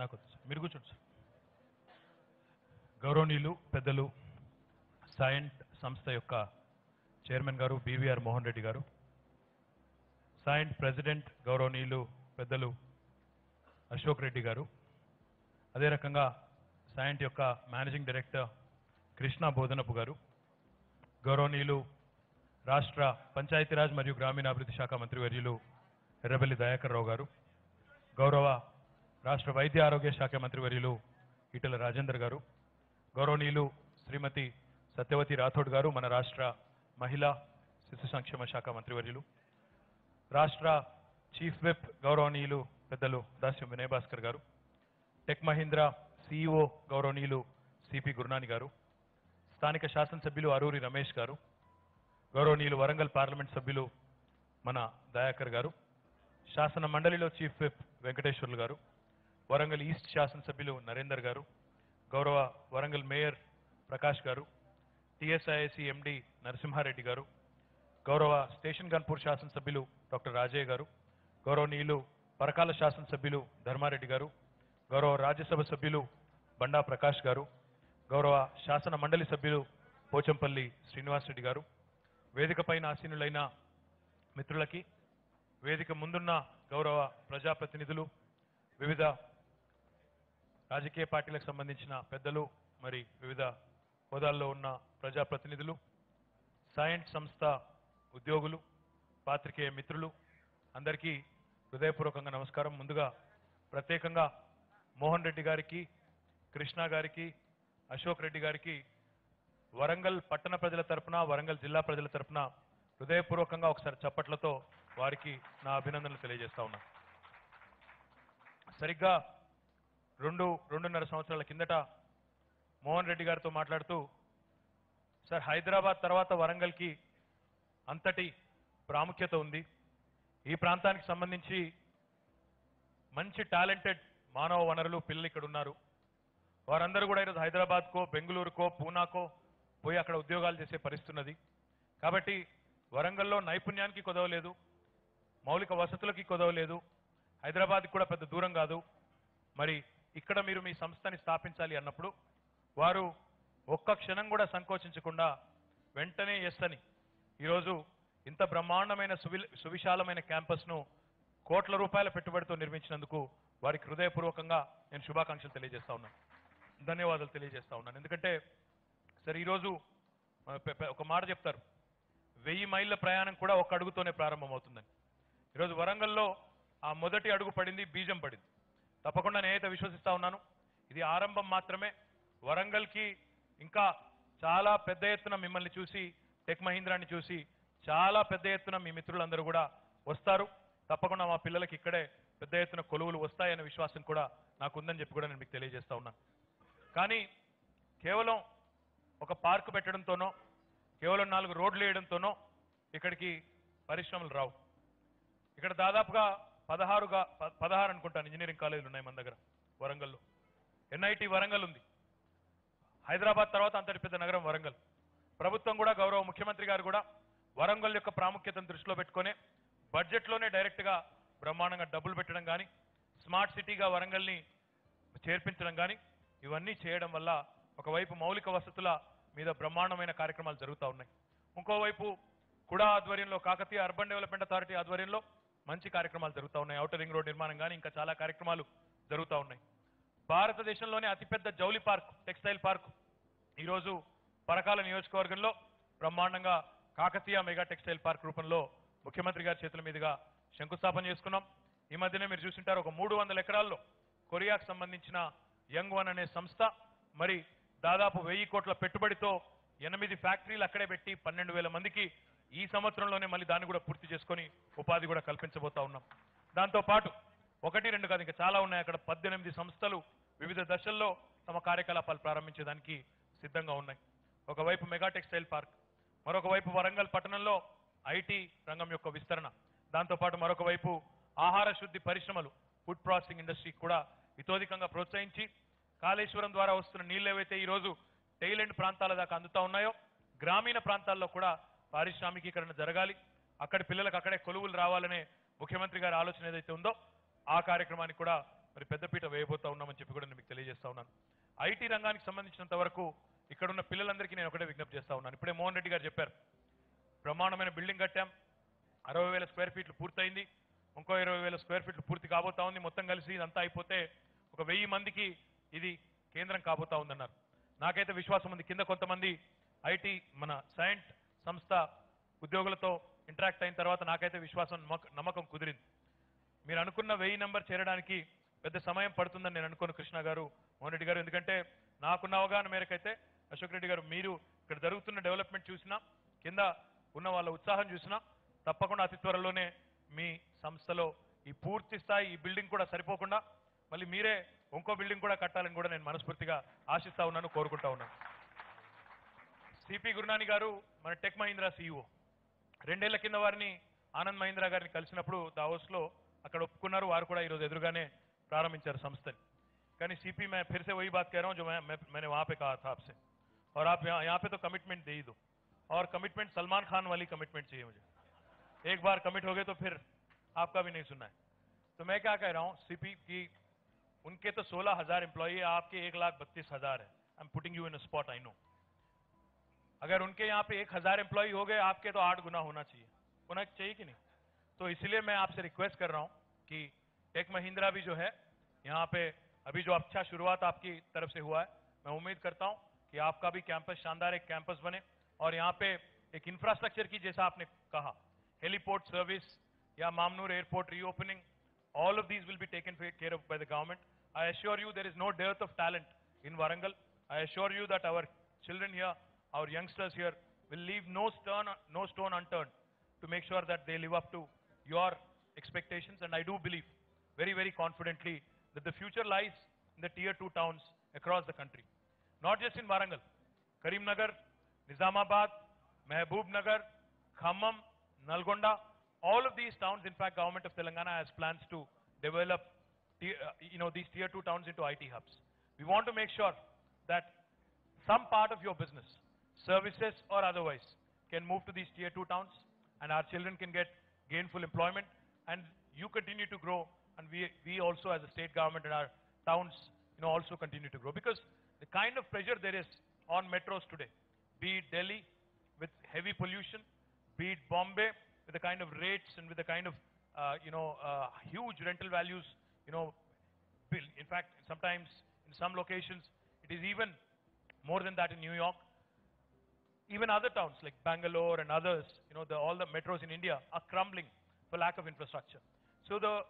నాకు వద్దు సార్. మీరు కూర్చోండి సార్ గౌరవనీయులు పెద్దలు సైంట్ సంస్థ యొక్క చైర్మన్ గారు బీవీఆర్ మోహన్ రెడ్డి గారు సైంట్ ప్రెసిడెంట్ గౌరవనీయులు పెద్దలు అశోక్ రెడ్డి గారు అదే రకంగా సైంట్ యొక్క మేనేజింగ్ డైరెక్టర్ కృష్ణ బోధనపు గారు గౌరవనీయులు రాష్ట్ర పంచాయతీరాజ్ మరియు గ్రామీణాభివృద్ధి శాఖ మంత్రివర్యులు ఎర్రబెల్లి దయాకర్ రావు గారు గౌరవ రాష్ట్ర వైద్య ఆరోగ్య శాఖ మంత్రివర్యులు ఈటెల రాజేందర్ గారు గౌరవనీయులు శ్రీమతి సత్యవతి రాథోడ్ గారు మన రాష్ట్ర మహిళా శిశు సంక్షేమ శాఖ మంత్రివర్యులు రాష్ట్ర చీఫ్ విప్ గౌరవనీయులు పెద్దలు దాస్యం వినయ్ భాస్కర్ గారు టెక్ మహీంద్రా సిఇఓ గౌరవనీయులు సిపి గురునాని గారు స్థానిక శాసనసభ్యులు అరూరి రమేష్ గారు గౌరవనీయులు వరంగల్ పార్లమెంట్ సభ్యులు మన దయాకర్ గారు శాసన మండలిలో చీఫ్ విప్ వెంకటేశ్వర్లు గారు వరంగల్ ఈస్ట్ శాసనసభ్యులు నరేందర్ గారు గౌరవ వరంగల్ మేయర్ ప్రకాష్ గారు టిఎస్ఐఎసి ఎండి నరసింహారెడ్డి గారు గౌరవ స్టేషన్ గన్పూర్ శాసనసభ్యులు డాక్టర్ రాజయ్య గారు గౌరవనీయులు పరకాల శాసనసభ్యులు ధర్మారెడ్డి గారు గౌరవ రాజ్యసభ సభ్యులు బండా ప్రకాష్ గారు గౌరవ శాసన మండలి సభ్యులు పోచంపల్లి శ్రీనివాసరెడ్డి గారు వేదికపైన ఆసీనులైన మిత్రులకి వేదిక ముందున్న గౌరవ ప్రజాప్రతినిధులు వివిధ రాజకీయ పార్టీలకు సంబంధించిన పెద్దలు మరి వివిధ హోదాల్లో ఉన్న ప్రజాప్రతినిధులు సైన్స్ సంస్థ ఉద్యోగులు పాత్రికేయ మిత్రులు అందరికీ హృదయపూర్వకంగా నమస్కారం ముందుగా ప్రత్యేకంగా మోహన్ రెడ్డి గారికి కృష్ణ గారికి అశోక్ రెడ్డి గారికి వరంగల్ పట్టణ ప్రజల తరపున వరంగల్ జిల్లా ప్రజల తరపున హృదయపూర్వకంగా ఒకసారి చప్పట్లతో వారికి నా అభినందనలు తెలియజేస్తా ఉన్నా సరిగ్గా రెండు రెండున్నర సంవత్సరాల కిందట మోహన్ రెడ్డి గారితో మాట్లాడుతూ సార్ హైదరాబాద్ తర్వాత వరంగల్కి అంతటి ప్రాముఖ్యత ఉంది ఈ ప్రాంతానికి సంబంధించి మంచి టాలెంటెడ్ మానవ వనరులు పిల్లలు ఇక్కడ ఉన్నారు వారందరూ కూడా ఈరోజు హైదరాబాద్కో బెంగళూరుకో పూనాకో పోయి అక్కడ ఉద్యోగాలు చేసే పరిస్థితి ఉన్నది కాబట్టి వరంగల్లో నైపుణ్యానికి కొదవలేదు మౌలిక వసతులకి కొదవలేదు హైదరాబాద్కి కూడా పెద్ద దూరం కాదు మరి ఇక్కడ మీరు మీ సంస్థని స్థాపించాలి అన్నప్పుడు వారు ఒక్క క్షణం కూడా సంకోచించకుండా వెంటనే ఎస్ అని ఈరోజు ఇంత బ్రహ్మాండమైన సువి సువిశాలమైన క్యాంపస్ను కోట్ల రూపాయల పెట్టుబడితో నిర్మించినందుకు వారికి హృదయపూర్వకంగా నేను శుభాకాంక్షలు తెలియజేస్తా ఉన్నాను ధన్యవాదాలు తెలియజేస్తా ఉన్నాను ఎందుకంటే సరే ఈరోజు ఆ, పె- పె- ఒక మాట చెప్తారు వెయ్యి మైళ్ళ ప్రయాణం కూడా ఒక అడుగుతోనే ప్రారంభమవుతుందని ఈరోజు వరంగల్లో ఆ మొదటి అడుగు పడింది బీజం పడింది తప్పకుండా నేనైతే విశ్వసిస్తా ఉన్నాను ఇది ఆరంభం మాత్రమే వరంగల్కి ఇంకా చాలా పెద్ద ఎత్తున మిమ్మల్ని చూసి టెక్ మహీంద్రాని చూసి చాలా పెద్ద ఎత్తున మీ మిత్రులందరూ కూడా వస్తారు తప్పకుండా మా పిల్లలకి ఇక్కడే పెద్ద ఎత్తున కొలువులు వస్తాయనే విశ్వాసం కూడా నాకు ఉందని చెప్పి కూడా నేను మీకు తెలియజేస్తా ఉన్నాను కానీ కేవలం ఒక పార్క్ పెట్టడంతోనో కేవలం నాలుగు రోడ్లు వేయడంతోనో ఇక్కడికి పరిశ్రమలు రావు ఇక్కడ దాదాపుగా పదహారుగా ప- పదహారు అనుకుంటాను ఇంజనీరింగ్ కాలేజీలు ఉన్నాయి మన దగ్గర వరంగల్లో ఎన్ఐటి వరంగల్ ఉంది హైదరాబాద్ తర్వాత అంతటి పెద్ద నగరం వరంగల్ ప్రభుత్వం కూడా గౌరవ ముఖ్యమంత్రి గారు కూడా వరంగల్ యొక్క ప్రాముఖ్యతను దృష్టిలో పెట్టుకొని బడ్జెట్లోనే డైరెక్ట్గా బ్రహ్మాండంగా డబ్బులు పెట్టడం కానీ స్మార్ట్ సిటీగా వరంగల్ని చేర్పించడం కానీ ఇవన్నీ చేయడం వల్ల ఒకవైపు మౌలిక వసతుల మీద బ్రహ్మాండమైన కార్యక్రమాలు జరుగుతూ ఉన్నాయి ఇంకోవైపు కూడా ఆధ్వర్యంలో కాకతీయ అర్బన్ డెవలప్మెంట్ అథారిటీ ఆధ్వర్యంలో మంచి కార్యక్రమాలు జరుగుతూ ఉన్నాయి ఔటర్ రింగ్ రోడ్ నిర్మాణం కానీ ఇంకా చాలా కార్యక్రమాలు జరుగుతూ ఉన్నాయి భారతదేశంలోనే అతిపెద్ద జౌలి పార్క్ టెక్స్టైల్ పార్క్ ఈరోజు పరకాల నియోజకవర్గంలో బ్రహ్మాండంగా కాకతీయ మెగా టెక్స్టైల్ పార్క్ రూపంలో ముఖ్యమంత్రి గారి చేతుల మీదుగా శంకుస్థాపన చేసుకున్నాం ఈ మధ్యనే మీరు చూసింటారు ఒక మూడు వందల ఎకరాల్లో కొరియాకు సంబంధించిన యంగ్ వన్ అనే సంస్థ మరి దాదాపు వెయ్యి కోట్ల పెట్టుబడితో ఎనిమిది ఫ్యాక్టరీలు అక్కడే పెట్టి పన్నెండు వేల మందికి ఈ సంవత్సరంలోనే మళ్ళీ దాన్ని కూడా పూర్తి చేసుకొని ఉపాధి కూడా కల్పించబోతా ఉన్నాం దాంతో పాటు ఒకటి రెండు కాదు ఇంకా చాలా ఉన్నాయి అక్కడ పద్దెనిమిది సంస్థలు వివిధ దశల్లో తమ కార్యకలాపాలు ప్రారంభించేదానికి సిద్ధంగా ఉన్నాయి ఒకవైపు మెగా టెక్స్టైల్ పార్క్ మరొక వైపు వరంగల్ పట్టణంలో ఐటీ రంగం యొక్క విస్తరణ దాంతోపాటు మరొక వైపు ఆహార శుద్ధి పరిశ్రమలు ఫుడ్ ప్రాసెసింగ్ ఇండస్ట్రీ కూడా ఇతోధికంగా ప్రోత్సహించి కాళేశ్వరం ద్వారా వస్తున్న నీళ్ళు ఏవైతే ఈరోజు టైలెండ్ ప్రాంతాల దాకా అందుతా ఉన్నాయో గ్రామీణ ప్రాంతాల్లో కూడా పారిశ్రామికీకరణ జరగాలి అక్కడి పిల్లలకు అక్కడే కొలువులు రావాలనే ముఖ్యమంత్రి గారి ఆలోచన ఏదైతే ఉందో ఆ కార్యక్రమానికి కూడా మరి పెద్దపీట వేయబోతా ఉన్నామని చెప్పి కూడా నేను మీకు తెలియజేస్తా ఉన్నాను ఐటీ రంగానికి సంబంధించినంత వరకు ఇక్కడ ఉన్న పిల్లలందరికీ నేను ఒకటే విజ్ఞప్తి చేస్తా ఉన్నాను ఇప్పుడే మోహన్ రెడ్డి గారు చెప్పారు బ్రహ్మాండమైన బిల్డింగ్ కట్టాం అరవై వేల స్క్వేర్ ఫీట్లు పూర్తయింది ఇంకో ఇరవై వేల స్క్వేర్ ఫీట్లు పూర్తి కాబోతా ఉంది మొత్తం కలిసి ఇదంతా అయిపోతే ఒక వెయ్యి మందికి ఇది కేంద్రం కాబోతా ఉందన్నారు నాకైతే విశ్వాసం ఉంది కింద కొంతమంది ఐటీ మన సైంట్ సంస్థ ఉద్యోగులతో ఇంటరాక్ట్ అయిన తర్వాత నాకైతే విశ్వాసం నమ్మక- నమ్మకం కుదిరింది మీరు అనుకున్న వెయ్యి నెంబర్ చేరడానికి పెద్ద సమయం పడుతుందని నేను అనుకోను కృష్ణ గారు మోహన్ రెడ్డి గారు ఎందుకంటే నాకున్న అవగాహన మేరకైతే అశోక్ రెడ్డి గారు మీరు ఇక్కడ జరుగుతున్న డెవలప్మెంట్ చూసినా కింద ఉన్న వాళ్ళ ఉత్సాహం చూసినా తప్పకుండా అతి త్వరలోనే మీ సంస్థలో ఈ పూర్తి స్థాయి ఈ బిల్డింగ్ కూడా సరిపోకుండా మళ్ళీ మీరే ఇంకో బిల్డింగ్ కూడా కట్టాలని కూడా నేను మనస్ఫూర్తిగా ఆశిస్తా ఉన్నాను కోరుకుంటా ఉన్నాను సిపి గురునాని గారు మన టెక్ మహీంద్రా సీఈఓ రెండేళ్ల కింద వారిని ఆనంద్ మహీంద్రా గారిని కలిసినప్పుడు దావోస్ లో అక్కడ ఒప్పుకున్నారు వారు కూడా ఈరోజు ఎదురుగానే ప్రారంభించారు సంస్థని కానీ सीपी मैं फिर से वही बात कह रहा हूं जो मैं, मैं मैंने वहां पे कहा था आपसे और आप यहाँ यहाँ पे तो कमिटमेंट दे ही दो और कमिटमेंट सलमान खान वाली कमिटमेंट चाहिए मुझे एक बार कमिट हो गए तो फिर आपका भी नहीं सुनना है तो मैं क्या कह रहा हूँ सीपी की उनके तो सोलह हजार एम्प्लॉई है आपके एक लाख बत्तीस हजार है I am putting you in spot I know अगर उनके यहाँ पे एक हजार एम्प्लॉय हो गए आपके तो आठ गुना होना चाहिए होना चाहिए कि नहीं तो इसलिए मैं आपसे रिक्वेस्ट कर रहा हूँ कि टेक महिंद्रा भी जो है यहाँ पे अभी जो अच्छा शुरुआत आपकी तरफ से हुआ है मैं उम्मीद करता हूँ कि आपका भी कैंपस शानदार एक कैंपस बने और यहाँ पे एक इंफ्रास्ट्रक्चर की जैसा आपने कहा हेलीपोर्ट सर्विस या Mamnoor airport reopening all of these will be taken care of by the government. I assure you there is no dearth of talent in Warangal. I assure you that our children here, our youngsters here, will leave no stone, no stone unturned to make sure that they live up to your expectations. And I do believe very, very confidently that the future lies in the tier two towns across the country. Not just in Warangal, Karimnagar, Nizamabad, Mehboob Nagar, Khammam, Nalgonda, all of these towns, in fact, government of Telangana has plans to develop, tier- uh, you know, these tier two towns into IT hubs. We want to make sure that some part of your business, services or otherwise, can move to these tier two towns, and our children can get gainful employment, and you continue to grow, and we, we also as a state government and our towns, you know, also continue to grow. Because the kind of pressure there is on metros today, be it Delhi with heavy pollution, be it Bombay with the kind of rates and with the kind of, uh, you know, uh, huge rental values, you know, bill. In fact, sometimes in some locations, it is even more than that in New York. Even other towns like Bangalore and others, you know, the, all the metros in India are crumbling for lack of infrastructure. So the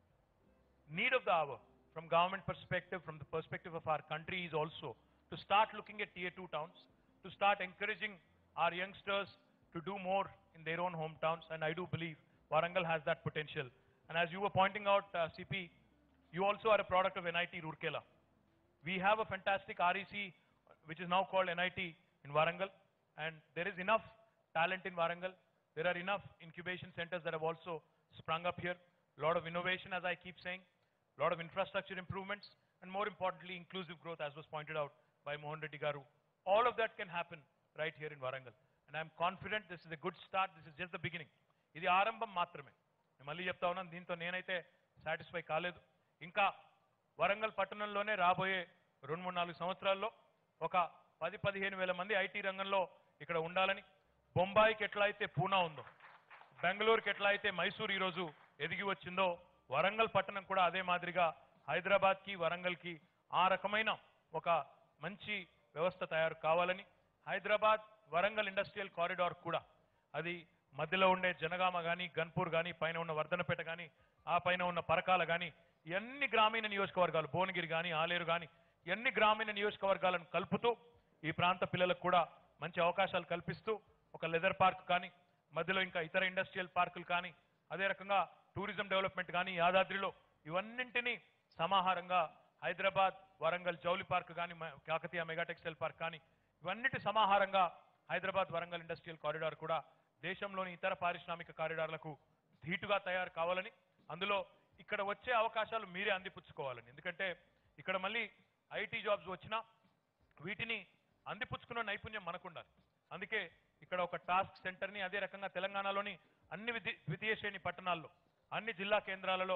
need of the hour from government perspective, from the perspective of our country is also to start looking at tier two towns, to start encouraging our youngsters to do more in their own hometowns. And I do believe Warangal has that potential. And as you were pointing out, uh, CP, you also are a product of NIT Roorkela. We have a fantastic REC, which is now called NIT in Warangal, and there is enough talent in Warangal. There are enough incubation centers that have also sprung up here. A lot of innovation, as I keep saying, a lot of infrastructure improvements, and more importantly, inclusive growth, as was pointed out by Mohan Reddy Garu. All of that can happen right here in Warangal. And I'm confident this is a good start. This is just the beginning. ఇది ఆరంభం మాత్రమే నేను మళ్ళీ చెప్తా ఉన్నాను దీంతో నేనైతే satisfy కాలేదు ఇంకా వరంగల్ పట్టణంలోనే రాబోయే రెండు మూడు నాలుగు సంవత్సరాల్లో ఒక పది పదిహేను వేల మంది ఐటీ రంగంలో ఇక్కడ ఉండాలని బొంబాయికి ఎట్లా అయితే పూనా ఉందో బెంగళూరుకి ఎట్లా అయితే మైసూర్ ఈరోజు ఎదిగి వచ్చిందో వరంగల్ పట్టణం కూడా అదే మాదిరిగా హైదరాబాద్కి వరంగల్కి ఆ రకమైన ఒక మంచి వ్యవస్థ తయారు కావాలని హైదరాబాద్ వరంగల్ ఇండస్ట్రియల్ కారిడార్ కూడా అది మధ్యలో ఉండే జనగామ కానీ గన్పూర్ కానీ పైన ఉన్న వర్ధనపేట కానీ ఆ పైన ఉన్న పరకాల కానీ ఎన్ని గ్రామీణ నియోజకవర్గాలు భువనగిరి కానీ ఆలేరు కానీ ఎన్ని గ్రామీణ నియోజకవర్గాలను కలుపుతూ ఈ ప్రాంత పిల్లలకు కూడా మంచి అవకాశాలు కల్పిస్తూ ఒక లెదర్ పార్క్ కానీ మధ్యలో ఇంకా ఇతర ఇండస్ట్రియల్ పార్కులు కానీ అదే రకంగా టూరిజం డెవలప్మెంట్ కానీ యాదాద్రిలో ఇవన్నింటినీ సమాహారంగా హైదరాబాద్ వరంగల్ జౌలి పార్క్ కానీ మ- కాకతీయ మెగా టెక్స్టైల్ పార్క్ కానీ ఇవన్నిటి సమాహారంగా హైదరాబాద్ వరంగల్ ఇండస్ట్రియల్ కారిడార్ కూడా దేశంలోని ఇతర పారిశ్రామిక కారిడార్లకు ధీటుగా తయారు కావాలని అందులో ఇక్కడ వచ్చే అవకాశాలు మీరే అందిపుచ్చుకోవాలని ఎందుకంటే ఇక్కడ మళ్ళీ ఐటీ జాబ్స్ వచ్చినా వీటిని అందిపుచ్చుకున్న నైపుణ్యం మనకుండాలి అందుకే ఇక్కడ ఒక టాస్క్ సెంటర్ని అదే రకంగా తెలంగాణలోని అన్ని విధి- ద్వితీయ శ్రేణి పట్టణాల్లో అన్ని జిల్లా కేంద్రాలలో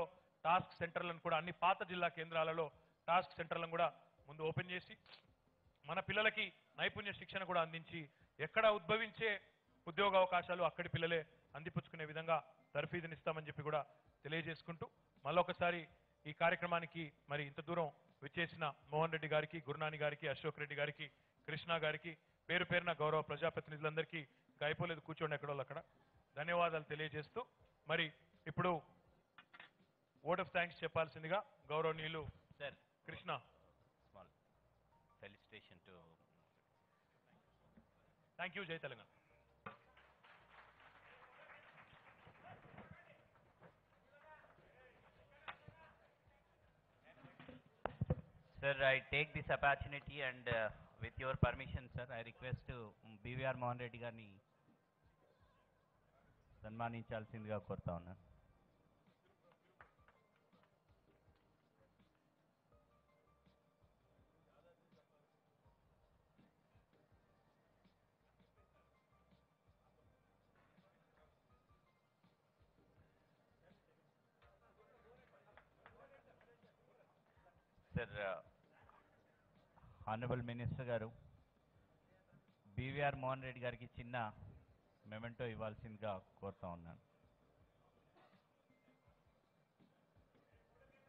టాస్క్ సెంటర్లను కూడా అన్ని పాత జిల్లా కేంద్రాలలో టాస్క్ సెంటర్లను కూడా ముందు ఓపెన్ చేసి మన పిల్లలకి నైపుణ్య శిక్షణ కూడా అందించి ఎక్కడ ఉద్భవించే ఉద్యోగ అవకాశాలు అక్కడి పిల్లలే అందిపుచ్చుకునే విధంగా తర్ఫీదునిస్తామని చెప్పి కూడా తెలియజేసుకుంటూ మళ్ళొకసారి ఈ కార్యక్రమానికి మరి ఇంత దూరం విచ్చేసిన మోహన్ రెడ్డి గారికి గురునాని గారికి అశోక్ రెడ్డి గారికి కృష్ణ గారికి పేరు పేరున గౌరవ ప్రజాప్రతినిధులందరికీ ఇంకా అయిపోలేదు కూర్చోండి ఎక్కడోళ్ళు అక్కడ ధన్యవాదాలు తెలియజేస్తూ మరి ఇప్పుడు ఓట్ ఆఫ్ థ్యాంక్స్ చెప్పాల్సిందిగా గౌరవనీయులు Sir, Krishna small felicitation to thank you జై Telangana Sir, I take this opportunity and uh, with your permission, sir, I request to um, BVR Mohan Reddy గారిని సన్మానించాల్సిందిగా కోరుతా ఉన్నాను sir honourable minister garu BVR Mohan Reddy గారికి చిన్న మెమెంటో ఇవ్వాల్సిందిగా కోరుతా ఉన్నాను